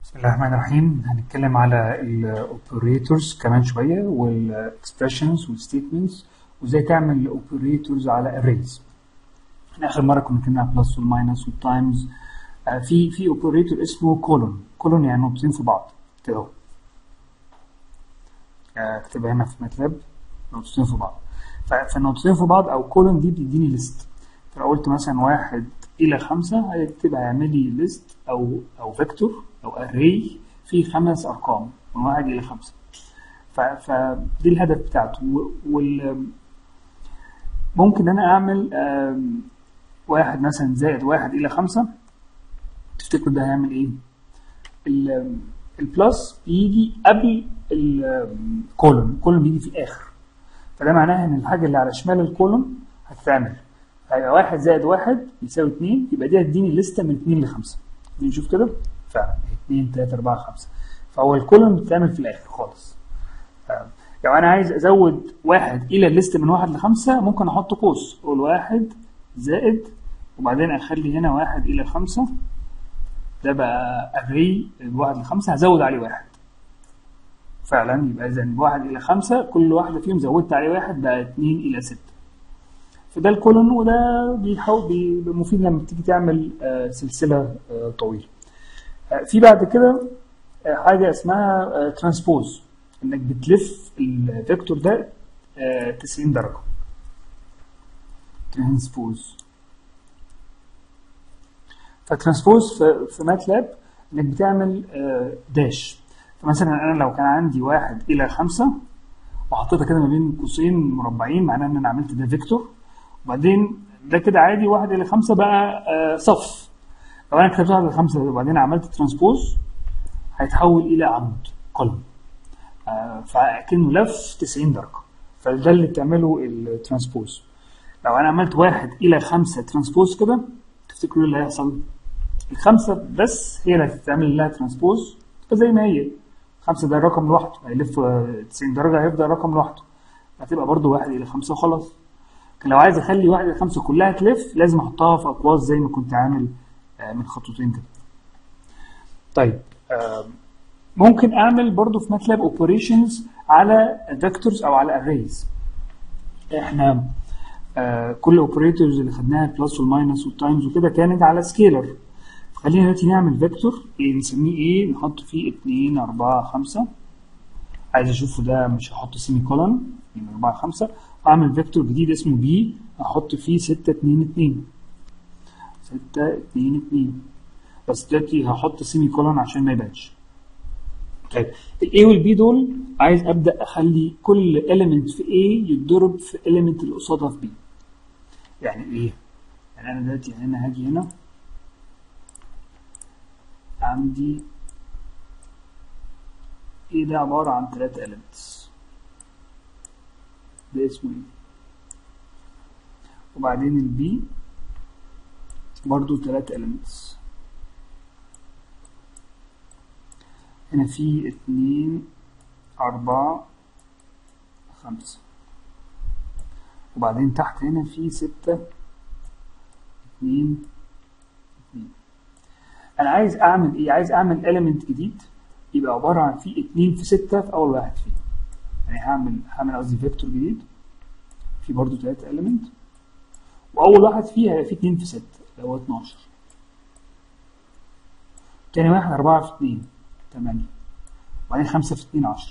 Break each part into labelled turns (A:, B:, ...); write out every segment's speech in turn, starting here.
A: بسم الله الرحمن الرحيم هنتكلم على الاوبريتورز كمان شويه والاكسبريشنز والستيتمنتس وازاي تعمل الاوبريتورز على اريز احنا اخر مره كنا اتكلمنا على بلس والماينس والتايمز آه، في في اوبريتور اسمه كولون كولون يعني نقطتين في بعض كده اهو آه، اكتبها هنا في ماتلاب نقطتين في بعض ف- فالنقطتين في بعض او كولون دي بتديني ليست فلو قلت مثلا واحد الى خمسة هيكتب هيعمل لي ليست او او فيكتور او اري فيه خمس ارقام من واحد الى خمسة ف- فدي الهدف بتاعته و- وال ممكن انا اعمل آم، واحد مثلا زائد واحد الى خمسة تفتكروا ده هيعمل ايه؟ ال- البلس بيجي قبل الكولون الكولون بيجي في الاخر فده معناها ان الحاجه اللي على شمال الكولون هتتعمل هيبقى واحد زائد واحد يساوي اتنين يبقى دي هتديني لسته من اتنين لخمسه نشوف كده فعلا اتنين تلاته اربعه خمسه فهو الكولون بتتعمل في الاخر خالص آه، لو انا عايز ازود واحد الى الليست من واحد لخمسه ممكن احط قوس اقول واحد زائد وبعدين اخلي هنا واحد الى خمسه ده بقى اري واحد لخمسه هزود عليه واحد فعلا يبقى اذا واحد الى خمسه كل واحده فيهم زودت عليه واحد بقى اتنين الى سته فده الكولون وده بيحاول بيبقى مفيد لما تيجي تعمل آه، سلسله آه، طويله آه، في بعد كده آه، حاجه اسمها ترانسبوز انك بتلف الفيكتور ده آه، 90 درجه ترانسبوز فترانسبوز في في ماتلاب انك بتعمل آه، داش فمثلا انا لو كان عندي واحد الى خمسة وحطيتها كده ما بين قوسين مربعين معناه ان انا عملت ده فيكتور وبعدين ده كده عادي واحد الى خمسة بقى آه، صف لو انا كتبت واحد الى خمسة وبعدين عملت ترانسبوز هيتحول الى عمود قلم آه، فكأنه لف 90 درجة فده اللي بتعمله الترانسبوز لو انا عملت واحد الى خمسة ترانسبوز كده تفتكروا ايه اللي هيحصل؟ الخمسة بس هي اللي هتتعمل لها ترانسبوز تبقى زي ما هي خمسة ده الرقم لوحده هيلف آه، 90 درجة هيفضل رقم لوحده هتبقى برضو واحد إلى خمسة وخلاص لكن لو عايز أخلي واحد إلى خمسة كلها تلف لازم أحطها في أقواس زي ما كنت عامل آه، من خطوتين كده طيب آه، ممكن أعمل برضو في ماتلاب اوبريشنز على فيكتورز أو على اريز احنا آه، كل الاوبريتورز اللي خدناها البلس والماينس والتايمز وكده كانت على سكيلر خلينا دلوقتي نعمل فيكتور إيه نسميه ايه نحط فيه 2 4 5 عايز اشوفه ده مش هحط سيمي كولون 2 4 5 اعمل فيكتور جديد اسمه بي احط فيه 6 2 2 6 2 2 بس دلوقتي هحط سيمي كولون عشان ما يبانش طيب الاي والبي دول عايز ابدا اخلي كل element في A يتضرب في element اللي قصادها في B يعني ايه؟ يعني انا دلوقتي هنا هاجي هنا عندي ايه ده عبارة عن ثلاثة elements ده اسمه ايه وبعدين البي برضو ثلاثة elements هنا في اتنين أربعة خمسة وبعدين تحت هنا في ستة اتنين اتنين انا عايز اعمل ايه عايز اعمل element جديد يبقى عباره عن فيه 2 في 6 في اول واحد فيه يعني هعمل هعمل قصدي فيكتور جديد في برضه 3 element واول واحد فيه هيبقى فيه 2 في 6 اللي هو 12 تاني واحد 4 في 2 8 وبعدين 5 في 2 10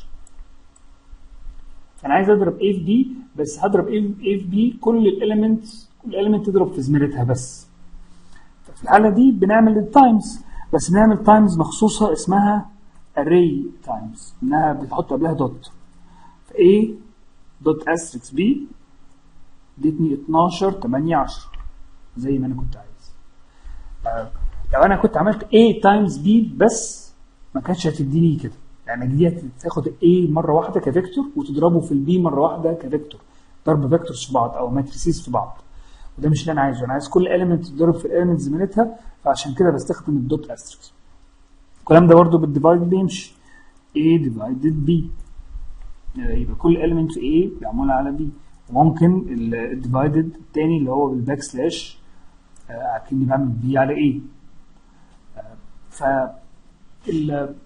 A: فانا عايز اضرب A في B بس هضرب A في A في B كل الاليمنتس كل element تضرب في زميلتها بس في الحالة دي بنعمل التايمز بس بنعمل تايمز مخصوصة اسمها array تايمز انها بتحط قبلها دوت ف A دوت asterisk B ادتني 12 8 10 زي ما انا كنت عايز آه، لو انا كنت عملت A تايمز B بس ما كانتش هتديني كده يعني دي هتاخد A مرة واحدة كفيكتور وتضربه في البي مرة واحدة كفيكتور ضرب فيكتورز في بعض او ماتريسيز في بعض وده مش اللي انا عايزه انا عايز كل element تضرب في الاليمنت زميلتها فعشان كده بستخدم الدوت استريكس الكلام ده برضو بالديفايد بيمشي A divided B يبقى كل element في A بيعمل على B وممكن الديفايدد التاني اللي هو بالباك سلاش اكني بعمل B على A آه، ف ال-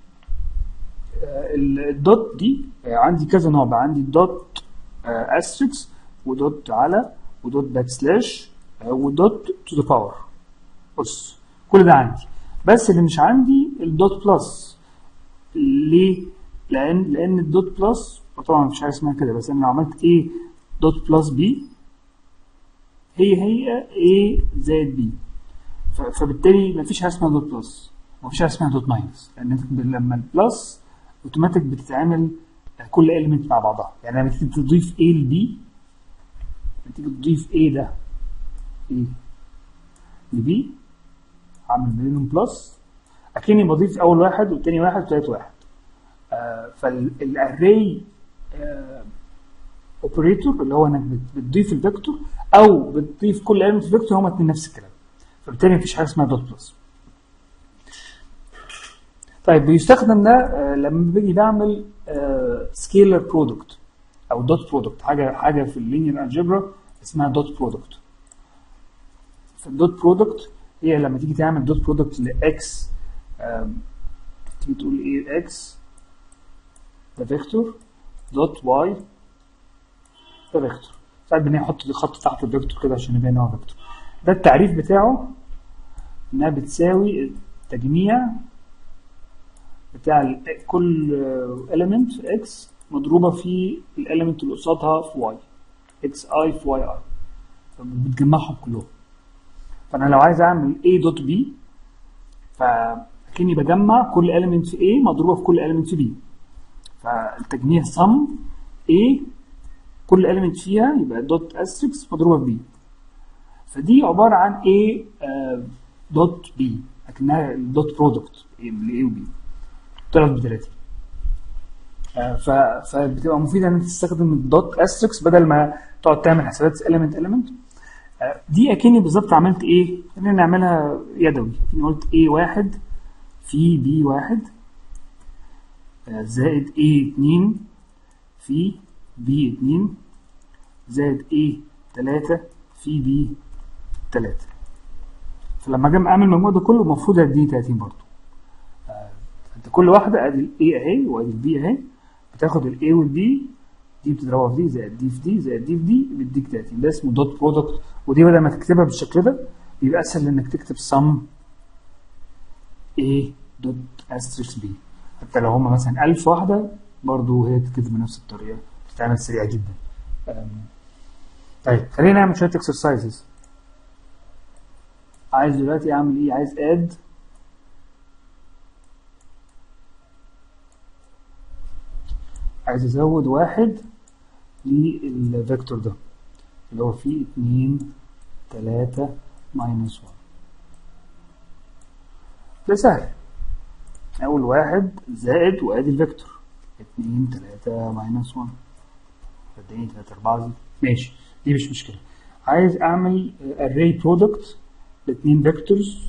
A: ال- الدوت دي عندي كذا نوع بقى عندي دوت استريكس ودوت على ودوت باك سلاش ودوت تو ذا باور بص كل ده عندي بس اللي مش عندي الدوت بلس ليه؟ لان لان الدوت بلس طبعا مفيش حاجه اسمها كده بس انا لو عملت ايه دوت بلس بي هي هي A زائد B ف- فبالتالي مفيش حاجه اسمها دوت بلس ومفيش حاجه اسمها دوت ماينس لان انت ب- لما البلس اوتوماتيك بتتعمل كل اليمنت مع بعضها يعني لما تيجي تضيف A ل B لما تيجي تضيف A ده A ل B هعمل بينهم بلس اكني بضيف اول واحد والتاني واحد والتالت واحد آه فالاري اوبريتور اللي هو انك بت- بتضيف الفيكتور او بتضيف كل element في فيكتور هما اتنين نفس الكلام فبالتالي مفيش حاجه اسمها دوت بلس طيب بيستخدم ده آه، لما باجي بعمل سكيلر برودكت او دوت برودكت حاجه حاجه في اللينير الجبرا اسمها دوت برودكت فالدوت برودكت هي لما تيجي تعمل دوت برودكت لاكس تيجي تقول ايه اكس ده فيكتور دوت واي ده فيكتور ساعات بنحط خط تحت الفيكتور كده عشان يبان ان هو فيكتور ده التعريف بتاعه انها بتساوي التجميع بتاع ال- كل element في x مضروبة في الاليمنت اللي قصادها في y x i في y i بتجمعهم كلهم فانا لو عايز اعمل a دوت b فكني بجمع كل element في a مضروبة في كل element في b فالتجميع sum a كل element فيها يبقى دوت asterisk مضروبة في b فدي عبارة عن a دوت b لكنها الدوت برودكت ل a و b طلعت بثلاثة آه، ف... فبتبقى مفيدة ان انت تستخدم الدوت استريكس بدل ما تقعد تعمل حسابات element element آه، دي اكني بالظبط عملت ايه؟ خلينا نعملها يدوي اكني قلت a واحد في b واحد آه، زائد a اتنين في b اتنين زائد a تلاتة في b تلاتة فلما اجي اعمل المجموع ده كله المفروض اديني 30 برضه انت كل واحده ادي الاي اهي وادي البي اهي بتاخد الاي والبي دي بتضربها في دي زائد دي في دي زائد دي في دي بيديك 30 ده اسمه دوت برودكت ودي بدل ما تكتبها بالشكل ده بيبقى اسهل انك تكتب سم A دوت استريكس بي حتى لو هما مثلا 1000 واحده برضه هي تتكتب بنفس الطريقه بتتعمل سريع جدا أم، طيب خلينا نعمل شويه اكسرسايزز عايز دلوقتي اعمل ايه عايز اد عايز ازود واحد للفيكتور ده اللي هو فيه اتنين تلاتة ماينس 1 ده سهل اول واحد زائد وادي الفيكتور اتنين تلاتة ماينس 1 اداني تلاتة اربعة زي. ماشي دي مش مشكلة عايز اعمل array product لاتنين فيكتورز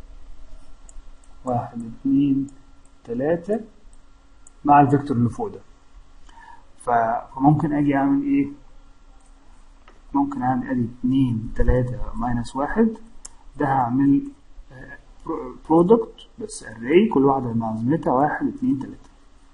A: واحد اتنين تلاتة مع الفيكتور اللي فوق ده ف- فممكن اجي اعمل ايه ممكن اعمل ادي اتنين تلاتة ماينس واحد ده هعمل برودكت بس array كل واحدة مع زميلتها واحد اتنين تلاتة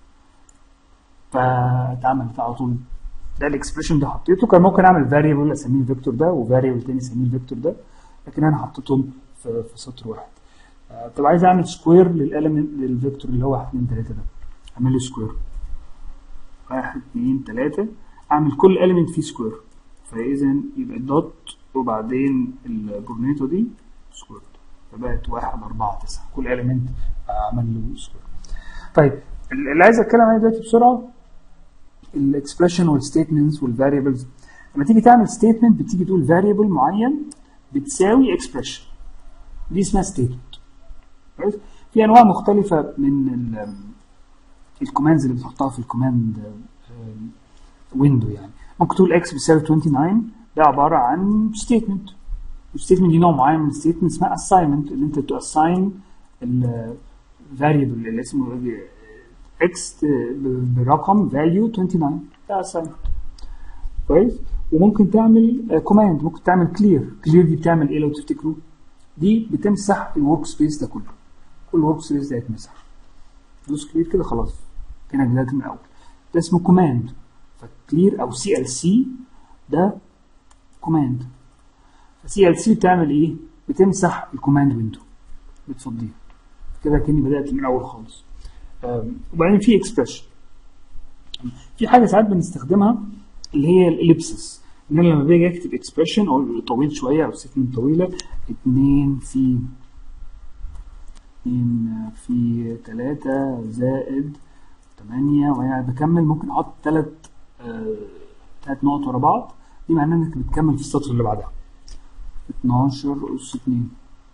A: فاتعملت على طول ده الاكسبريشن ده حطيته كان ممكن اعمل فاريبل اسميه الفيكتور ده وفاريبل تاني اسميه الفيكتور ده لكن انا حطيتهم في, في سطر واحد آه، طب عايز اعمل سكوير للاليمنت للفيكتور اللي هو 1 2 3 ده اعمل له سكوير واحد اتنين تلاتة أعمل كل element فيه سكوير فإذا يبقى دوت وبعدين البورنيتو دي سكوير فبقت واحد أربعة تسعة كل element أعمل له سكوير طيب اللي عايز أتكلم عليه دلوقتي بسرعة الاكسبريشن والستيتمنتس والفاريبلز لما تيجي تعمل ستيتمنت بتيجي تقول فاريبل معين بتساوي اكسبريشن دي اسمها ستيتمنت كويس في انواع مختلفه من ال الكوماندز اللي بتحطها في الكوماند ويندو يعني ممكن تقول اكس بيساوي 29 ده عباره عن ستيتمنت الستيتمنت دي نوع معين من الستيتمنت اسمها assignment اللي انت تاساين الفاريبل اللي اسمه اكس برقم فاليو 29 ده assignment كويس وممكن تعمل كوماند ممكن تعمل كلير كلير دي بتعمل ايه لو تفتكروا دي بتمسح الورك سبيس ده كله كل ورك سبيس ده يتمسح دوس كلير كده خلاص كانك بدات من الاول ده اسمه كوماند فكلير او سي ال سي ده كوماند فسي ال سي بتعمل ايه؟ بتمسح الكوماند ويندو بتفضيها كده كاني بدات من الاول خالص آم، وبعدين في اكسبريشن في حاجه ساعات بنستخدمها اللي هي الاليبسس ان انا لما باجي اكتب اكسبريشن او طويل شويه او ستمنت طويله 2 في 2 في 3 زائد 8 وانا بكمل ممكن احط ثلاث ثلاث نقط ورا بعض دي معناها انك بتكمل في السطر اللي بعدها 12 اس 2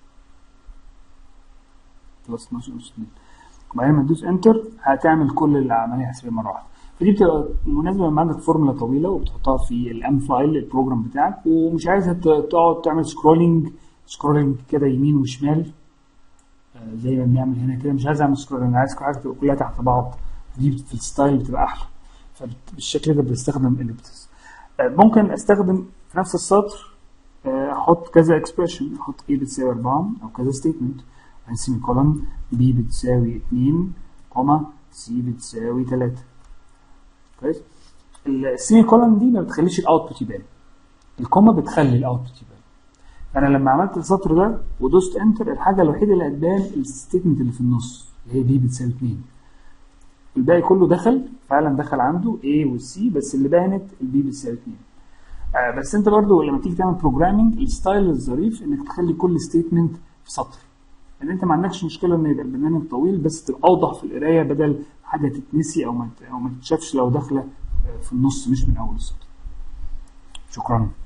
A: بلس 12 اس 2 وبعدين لما تدوس انتر هتعمل كل العمليه الحسابيه مره واحده فدي بتبقى مناسبه لما عندك فورمولا طويله وبتحطها في الام فايل البروجرام بتاعك ومش عايزها ت- تقعد تعمل سكرولنج سكرولنج كده يمين وشمال آه، زي ما بنعمل هنا كده مش عايز اعمل سكرولنج عايز كل حاجه تبقى كلها تحت بعض دي في الستايل بتبقى احلى فبالشكل ده بستخدم الابتس ممكن استخدم في نفس السطر آه، احط كذا اكسبريشن احط a بتساوي 4 او كذا ستيتمنت بعدين سيمي كولون b بتساوي 2 كوما c بتساوي 3 كويس السيمي كولون دي ما بتخليش الاوتبوت يبان الكوما بتخلي الاوتبوت يبان فانا لما عملت السطر ده ودوست انتر الحاجه الوحيده اللي هتبان الستيتمنت اللي في النص اللي هي b بتساوي 2 الباقي كله دخل فعلا دخل عنده A والسي بس اللي بانت البي بتساوي 2 آه بس انت برضو لما تيجي تعمل بروجرامنج الستايل الظريف انك تخلي كل ستيتمنت في سطر ان انت ما عندكش مشكله ان يبقى البرنامج طويل بس تبقى اوضح في القرايه بدل حاجه تتنسي او ما ت- او ما تتشافش لو داخله آه، في النص مش من اول السطر شكرا